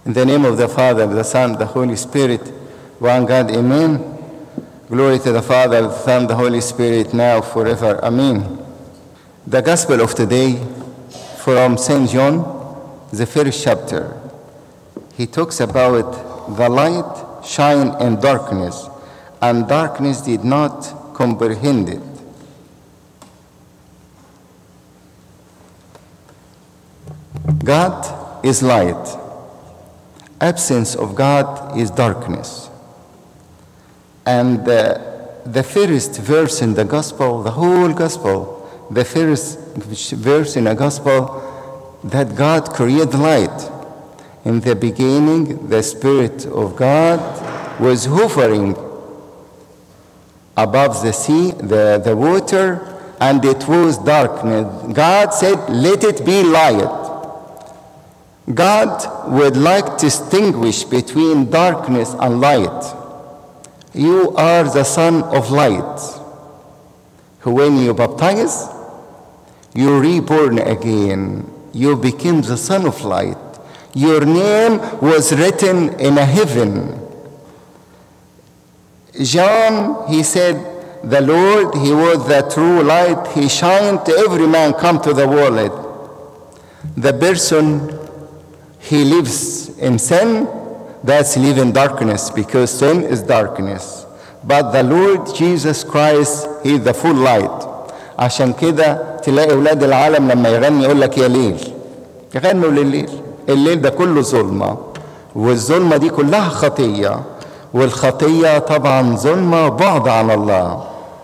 In the name of the Father, the Son, the Holy Spirit, one God, Amen. Glory to the Father, the Son, the Holy Spirit, now, forever. Amen. The Gospel of today from St. John, the first chapter. He talks about the light shine in darkness, and darkness did not comprehend it. God is light. Absence of God is darkness. And uh, the first verse in the gospel, the whole gospel, the first verse in the gospel, that God created light. In the beginning, the Spirit of God was hovering above the sea, the, the water, and it was darkness. God said, Let it be light. God would like to distinguish between darkness and light. You are the son of light. When you baptize, you reborn again. You became the son of light. Your name was written in a heaven. John, he said, the Lord, he was the true light. He shined to every man come to the world. The person he lives in sin, that's live in darkness because sin is darkness. But the Lord Jesus Christ, He is the full light. عشان كده تلاقي أولاد العالم لما يغني يقول لك يا ليل يغنوا لليل الليل ده كله ظلمة والظلمة دي كلها خطية والخطية طبعا ظلمة بعد عن الله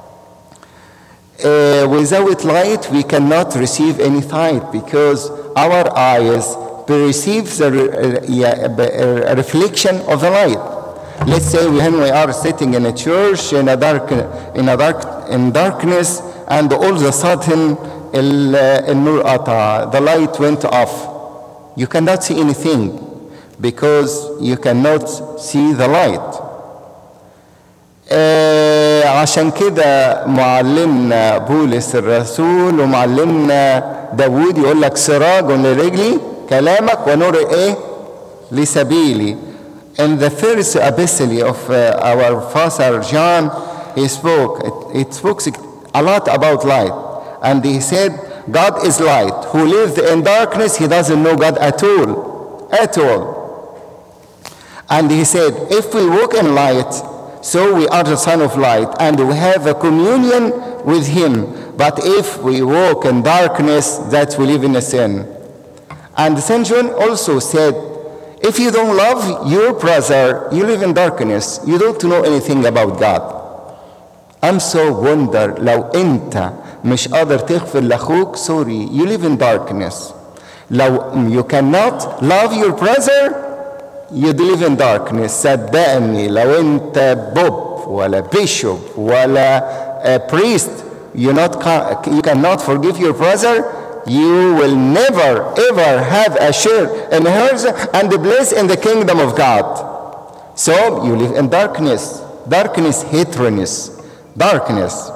uh, without light we cannot receive any light because our eyes perceive the re- yeah, a reflection of the light. Let's say when we are sitting in a church in a dark, in a dark, in darkness, and all of a sudden النور قطع, the light went off. You cannot see anything because you cannot see the light. آه عشان كده معلمنا بولس الرسول ومعلمنا داوود يقول لك سراج لرجلي كلامك ونور ايه لسبيلي in the first epistle of uh, our father John he spoke it, it spoke a lot about light and he said God is light who lives in darkness he doesn't know God at all at all and he said if we walk in light so we are the son of light and we have a communion with him but if we walk in darkness that we live in a sin and St. John also said, if you don't love your brother, you live in darkness. You don't know anything about God. I'm so wonder لو أنت مش قادر تغفر لأخوك sorry you live in darkness. لو you cannot love your brother you live in darkness. صدقني لو أنت بوب ولا بيشوب ولا a priest you not you cannot forgive your brother you will never ever have a share in hers and a place in the kingdom of God. So you live in darkness. Darkness, hatredness, darkness.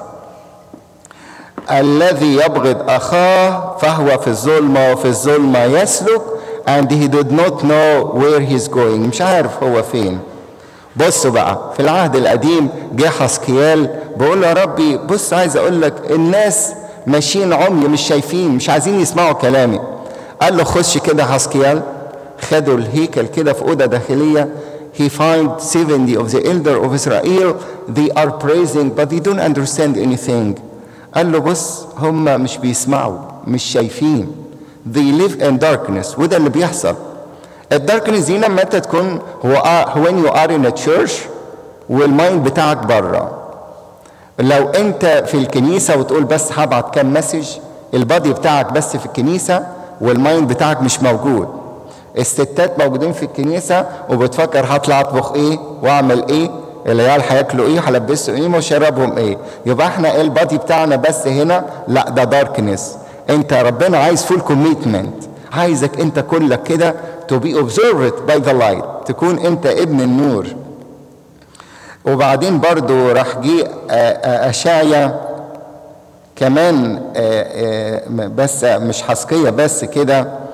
الذي يبغض أخاه فهو في الظلمة وفي الظلمة يسلك and he did not know where he's going مش عارف هو فين بصوا بقى في العهد القديم جه حسكيال بقول له يا ربي بص عايز اقول لك الناس ماشيين عمي مش شايفين مش عايزين يسمعوا كلامي قال له خش كده حسكيال خدوا الهيكل كده في اوضه داخليه he find 70 of the elder of Israel they are praising but they don't understand anything قال له بص هم مش بيسمعوا مش شايفين they live in darkness وده اللي بيحصل الداركنس دي لما انت تكون هو when you are in a church والمايند بتاعك بره لو انت في الكنيسه وتقول بس هبعت كام مسج البادي بتاعك بس في الكنيسه والمايند بتاعك مش موجود الستات موجودين في الكنيسه وبتفكر هطلع اطبخ ايه واعمل ايه العيال هياكلوا ايه هلبسوا ايه وشربهم ايه يبقى احنا ايه البادي بتاعنا بس هنا لا ده داركنس انت ربنا عايز فول كوميتمنت عايزك انت كلك كده to be observed by the light تكون انت ابن النور وبعدين برضو راح جه أشعيا كمان بس مش حسقية بس كده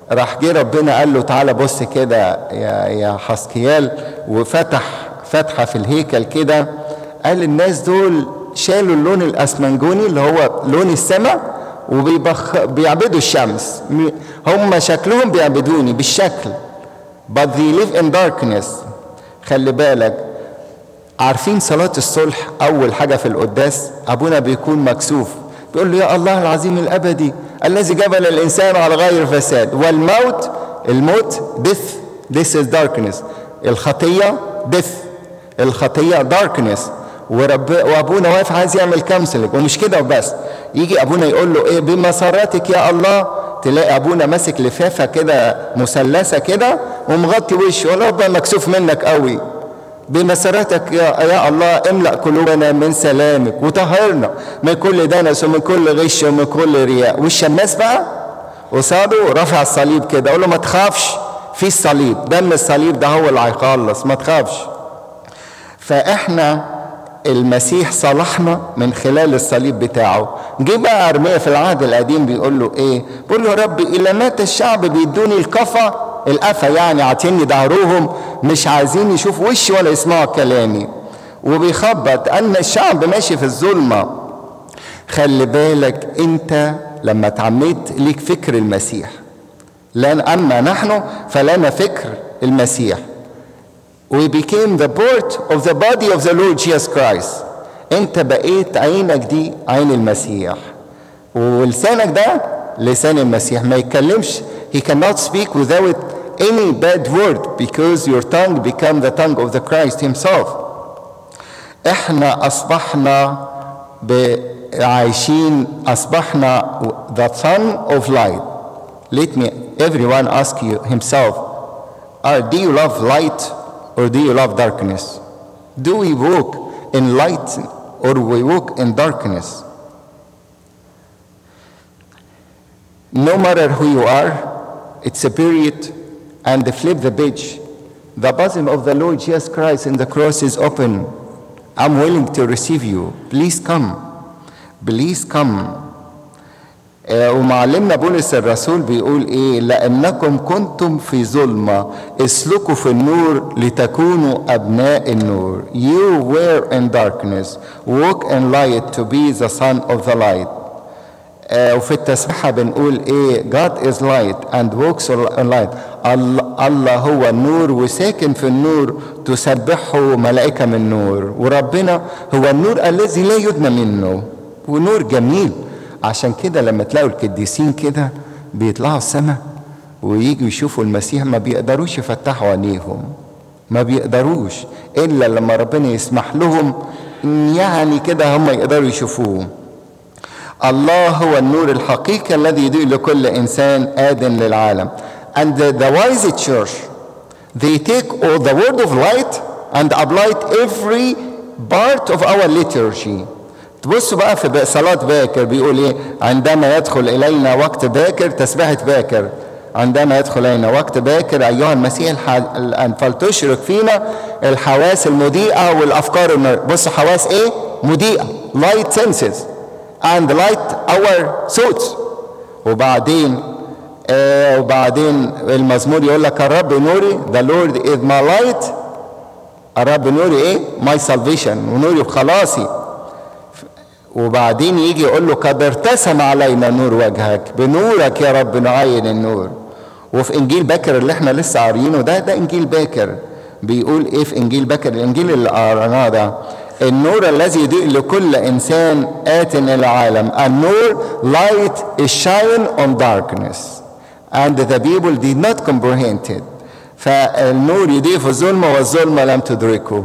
راح جه ربنا قال له تعالى بص كده يا يا حسكيال وفتح فتحه في الهيكل كده قال الناس دول شالوا اللون الاسمنجوني اللي هو لون السماء وبيبخ بيعبدوا الشمس هم شكلهم بيعبدوني بالشكل but they live in darkness خلي بالك عارفين صلاة الصلح أول حاجة في القداس أبونا بيكون مكسوف بيقول له يا الله العظيم الأبدي الذي جبل الإنسان على غير فساد والموت الموت death this is darkness الخطية death الخطية darkness ورب وابونا واقف عايز يعمل كونسلنج ومش كده وبس يجي ابونا يقول له ايه بمساراتك يا الله تلاقي ابونا ماسك لفافه كده مثلثه كده ومغطي وشه ولا ربنا مكسوف منك قوي بمساراتك يا, يا الله املأ قلوبنا من سلامك وطهرنا من كل دنس ومن كل غش ومن كل رياء والشماس بقى قصاده رفع الصليب كده اقول له ما تخافش في الصليب دم الصليب ده هو اللي هيخلص ما تخافش فاحنا المسيح صلحنا من خلال الصليب بتاعه جه بقى ارميا في العهد القديم بيقول له ايه بيقول له يا رب الى مات الشعب بيدوني الكفا القفا يعني عاطيني ظهرهم مش عايزين يشوفوا وشي ولا يسمعوا كلامي وبيخبط ان الشعب ماشي في الظلمه خلي بالك انت لما اتعميت ليك فكر المسيح لان اما نحن فلنا فكر المسيح we became the port of the body of the Lord Jesus Christ انت بقيت عينك دي عين المسيح ولسانك ده لسان المسيح ما يتكلمش he cannot speak without any bad word because your tongue become the tongue of the Christ himself احنا اصبحنا عايشين اصبحنا the son of light let me everyone ask you himself uh, do you love light or do you love darkness? Do we walk in light or we walk in darkness? No matter who you are, it's a period and flip the page. The bosom of the Lord Jesus Christ in the cross is open. I'm willing to receive you. Please come. Please come. ومعلمنا بولس الرسول بيقول ايه لانكم كنتم في ظلمه اسلكوا في النور لتكونوا ابناء النور you were in darkness walk in light to be the son of the light آه وفي التسبيحة بنقول ايه God is light and walks in light الله, الله هو النور وساكن في النور تسبحه ملائكة من نور وربنا هو النور الذي لا يدنى منه ونور جميل عشان كده لما تلاقوا القديسين كده بيطلعوا السماء ويجوا يشوفوا المسيح ما بيقدروش يفتحوا عينيهم ما بيقدروش الا لما ربنا يسمح لهم يعني كده هم يقدروا يشوفوه الله هو النور الحقيقي الذي يضيء لكل انسان آدم للعالم and the, the wise church they take all the word of light and apply it every part of our liturgy تبصوا بقى في صلاة باكر بيقول ايه عندما يدخل الينا وقت باكر تسبحة باكر عندما يدخل الينا وقت باكر ايها المسيح الان فلتشرق فينا الحواس المضيئة والافكار المر... بصوا حواس ايه مضيئة light senses and light our thoughts وبعدين آه وبعدين المزمور يقول لك الرب نوري the Lord is my light الرب نوري ايه my salvation ونوري بخلاصي وبعدين يجي يقول له قد ارتسم علينا نور وجهك بنورك يا رب نعين النور وفي انجيل باكر اللي احنا لسه قاريينه ده ده انجيل باكر بيقول ايه في انجيل باكر الانجيل اللي قريناه ده النور الذي يضيء لكل انسان ات الى العالم النور light is shine on darkness and the people did not comprehend it فالنور يضيء في الظلمه والظلمه لم تدركه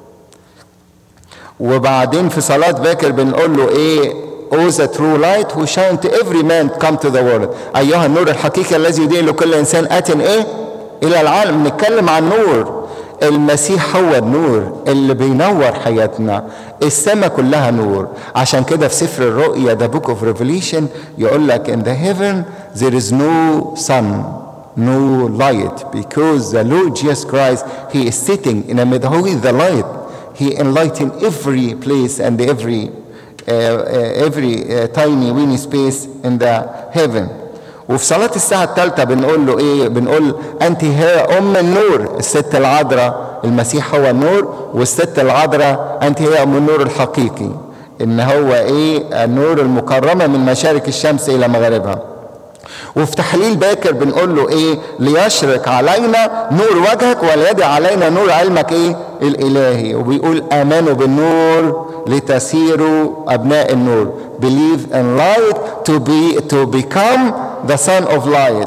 وبعدين في صلاة باكر بنقول له ايه Oh the true light who shine to every man come to the world أيها النور الحقيقي الذي يضيء لكل إنسان آت إيه إلى العالم نتكلم عن نور المسيح هو النور اللي بينور حياتنا السماء كلها نور عشان كده في سفر الرؤيا ده book of revelation يقول لك in the heaven there is no sun no light because the Lord Jesus Christ he is sitting in the middle who is the light he enlightened every place and every uh, uh, every uh, tiny weeny space in the heaven وفي صلاة الساعة الثالثة بنقول له إيه؟ بنقول أنت هي أم النور الست العذراء المسيح هو النور والست العذراء أنت هي أم النور الحقيقي إن هو إيه؟ النور المكرمة من مشارق الشمس إلى مغربها وفي تحليل باكر بنقول له ايه ليشرق علينا نور وجهك وليدع علينا نور علمك ايه الالهي وبيقول امنوا بالنور لتسيروا ابناء النور believe in light to be to become the son of light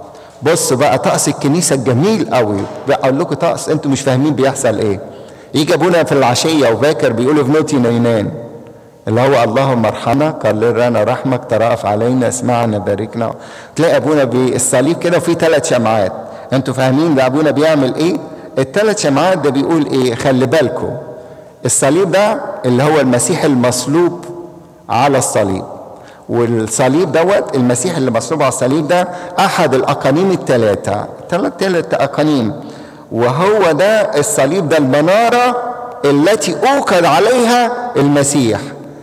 بص بقى طقس الكنيسه الجميل قوي بقول لكم طقس انتوا مش فاهمين بيحصل ايه يجي ابونا في العشيه وباكر بيقولوا في نوتي نينان اللي هو اللهم ارحمنا قال لنا رحمك ترأف علينا اسمعنا باركنا تلاقي ابونا بالصليب كده وفي ثلاث شمعات انتوا فاهمين ده ابونا بيعمل ايه الثلاث شمعات ده بيقول ايه خلي بالكم الصليب ده اللي هو المسيح المصلوب على الصليب والصليب دوت المسيح اللي مصلوب على الصليب ده احد الاقانيم الثلاثه ثلاث ثلاث اقانيم وهو ده الصليب ده المناره التي اوقد عليها المسيح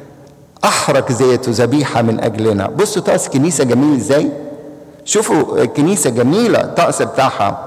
احرق ذاته ذبيحه من اجلنا بصوا طقس كنيسه جميل ازاي شوفوا الكنيسه جميله الطقس بتاعها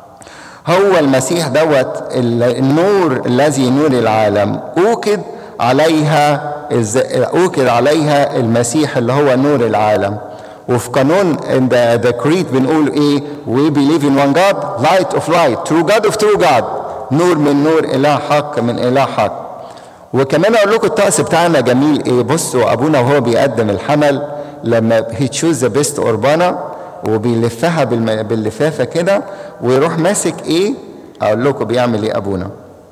هو المسيح دوت النور الذي ينور العالم اوكد عليها اوكد عليها المسيح اللي هو نور العالم وفي قانون ذا ذا كريد بنقول ايه we believe in one God light of light true God of true God نور من نور اله حق من اله حق وكمان اقول لكم الطقس بتاعنا جميل ايه بصوا ابونا وهو بيقدم الحمل لما هي تشوز ذا بيست قربانه وبيلفها باللفافه كده ويروح ماسك ايه اقول لكم بيعمل ايه ابونا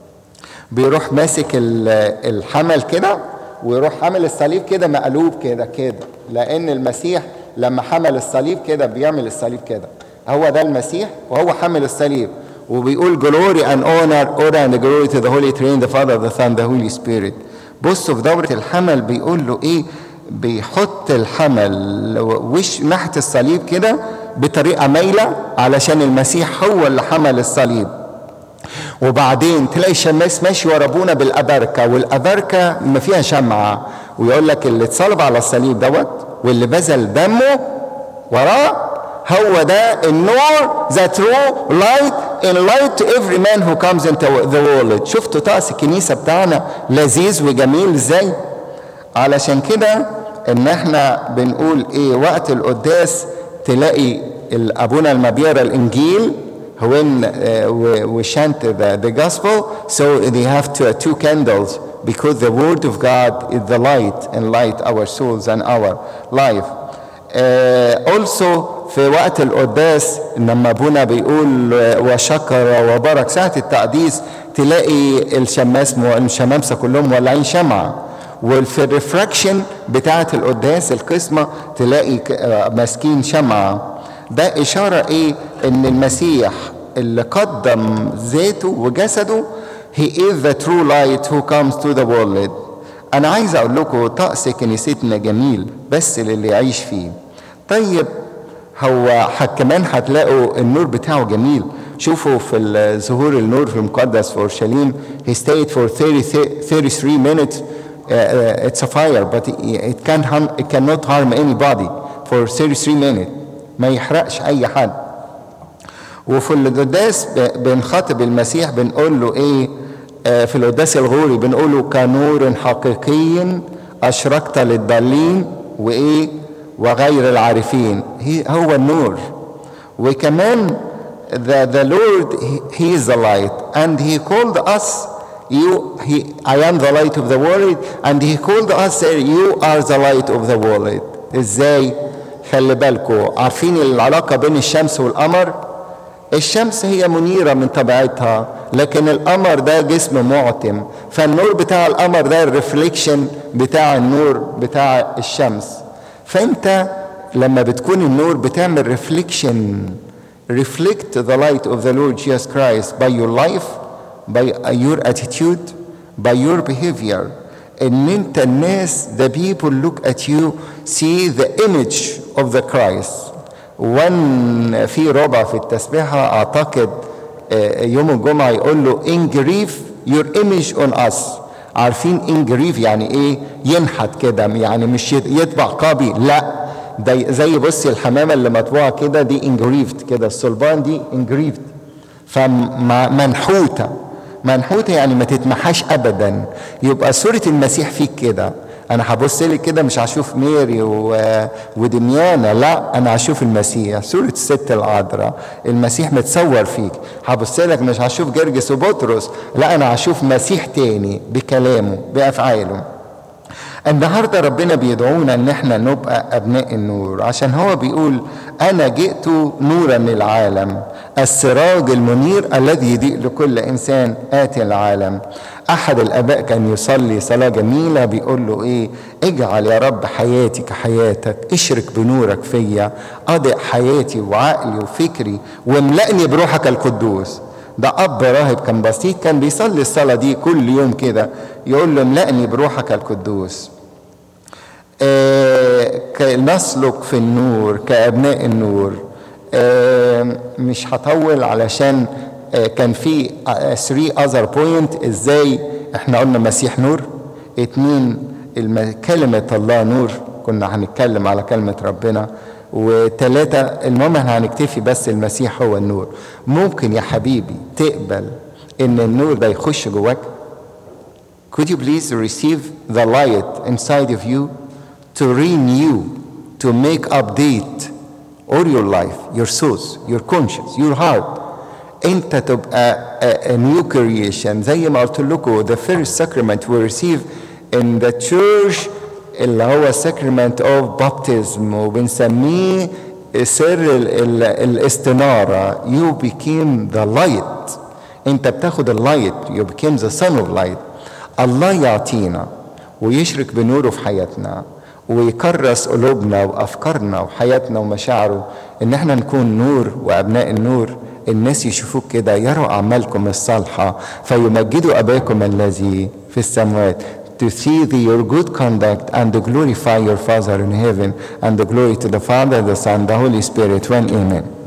بيروح ماسك الحمل كده ويروح حامل الصليب كده مقلوب كده كده لان المسيح لما حمل الصليب كده بيعمل الصليب كده هو ده المسيح وهو حمل الصليب وبيقول glory and honor honor and glory to the Holy Trinity the Father the Son the Holy Spirit بصوا في دورة الحمل بيقول له ايه بيحط الحمل وش ناحية الصليب كده بطريقة مايلة علشان المسيح هو اللي حمل الصليب وبعدين تلاقي الشماس ماشي ورا ابونا بالابركه والابركه ما فيها شمعه ويقول لك اللي اتصلب على الصليب دوت واللي بذل دمه وراه هو ده النور ذا true light in light to every man who comes into the world شفتوا طقس الكنيسة بتاعنا لذيذ وجميل ازاي علشان كده ان احنا بنقول ايه وقت القداس تلاقي ابونا لما بيقرا الانجيل when uh, we, we chant the, the gospel so they have two, two candles because the word of god is the light and light our souls and our life uh, also في وقت القداس لما ابونا بيقول وشكر وبارك ساعة التقديس تلاقي الشماس الشمامسة كلهم مولعين شمعة وفي الريفراكشن بتاعة القداس القسمة تلاقي ماسكين شمعة ده إشارة إيه إن المسيح اللي قدم ذاته وجسده he is the true light who comes to the world أنا عايز أقول لكم طقس كنيستنا جميل بس للي يعيش فيه طيب هو كمان هتلاقوا النور بتاعه جميل شوفوا في ظهور النور في المقدس في اورشليم he stayed for 30, 33 minutes uh, uh, it's a fire but it can harm, it cannot harm anybody for 33 minutes ما يحرقش اي حد وفي القداس بنخاطب المسيح بنقول له ايه آه في القداس الغوري بنقول له كنور حقيقي اشرقت للضالين وايه وغير العارفين هي هو النور وكمان the, the Lord he, he is the light and he called us you he, I am the light of the world and he called us you are the light of the world ازاي خلي بالكم عارفين العلاقة بين الشمس والقمر الشمس هي منيرة من طبيعتها لكن القمر ده جسم معتم فالنور بتاع القمر ده الرفليكشن بتاع النور بتاع الشمس فانت لما بتكون النور بتعمل ريفليكشن reflect the light of the Lord Jesus Christ by your life by your attitude by your behavior ان انت الناس the people look at you see the image of the Christ وان في ربع في التسبيحة اعتقد يوم الجمعة يقول له engrave your image on us عارفين انجريف يعني ايه ينحت كده يعني مش يطبع قابي لا ده زي بصي الحمامه اللي مطبوعه كده دي انجريفت كده الصلبان دي انجريفت فمنحوته منحوته يعني ما تتمحاش ابدا يبقى صوره المسيح فيك كده انا هبص لك كده مش هشوف ميري و... ودميانه لا انا هشوف المسيح صوره الست العذراء المسيح متصور فيك هبص لك مش هشوف جرجس وبطرس لا انا هشوف مسيح تاني بكلامه بافعاله النهارده ربنا بيدعونا ان احنا نبقى ابناء النور عشان هو بيقول انا جئت نورا للعالم السراج المنير الذي يضيء لكل انسان اتي العالم احد الاباء كان يصلي صلاه جميله بيقول له ايه اجعل يا رب حياتي كحياتك اشرك بنورك فيا اضئ حياتي وعقلي وفكري واملأني بروحك القدوس ده اب راهب كان بسيط كان بيصلي الصلاه دي كل يوم كده يقول له املأني بروحك القدوس آه نسلك في النور كابناء النور آه مش هطول علشان آه كان في 3 اذر بوينت ازاي احنا قلنا مسيح نور اتنين الم... كلمة الله نور كنا هنتكلم على كلمة ربنا وثلاثة المهم احنا هنكتفي بس المسيح هو النور ممكن يا حبيبي تقبل ان النور ده يخش جواك Could you please receive the light inside of you to renew, to make update all your life, your souls, your conscience, your heart. انت تبقى a, a new creation زي ما قلت لكم the first sacrament we receive in the church اللي هو sacrament of baptism وبنسميه سر ال ال الاستنارة you became the light انت بتاخد اللايت you became the son of light الله يعطينا ويشرك بنوره في حياتنا ويكرس قلوبنا وافكارنا وحياتنا ومشاعره ان احنا نكون نور وابناء النور الناس يشوفوك كده يروا اعمالكم الصالحه فيمجدوا اباكم الذي في السماوات to see the, your good conduct and to glorify your Father in heaven and the glory to the Father, the Son, the Holy Spirit. When Amen.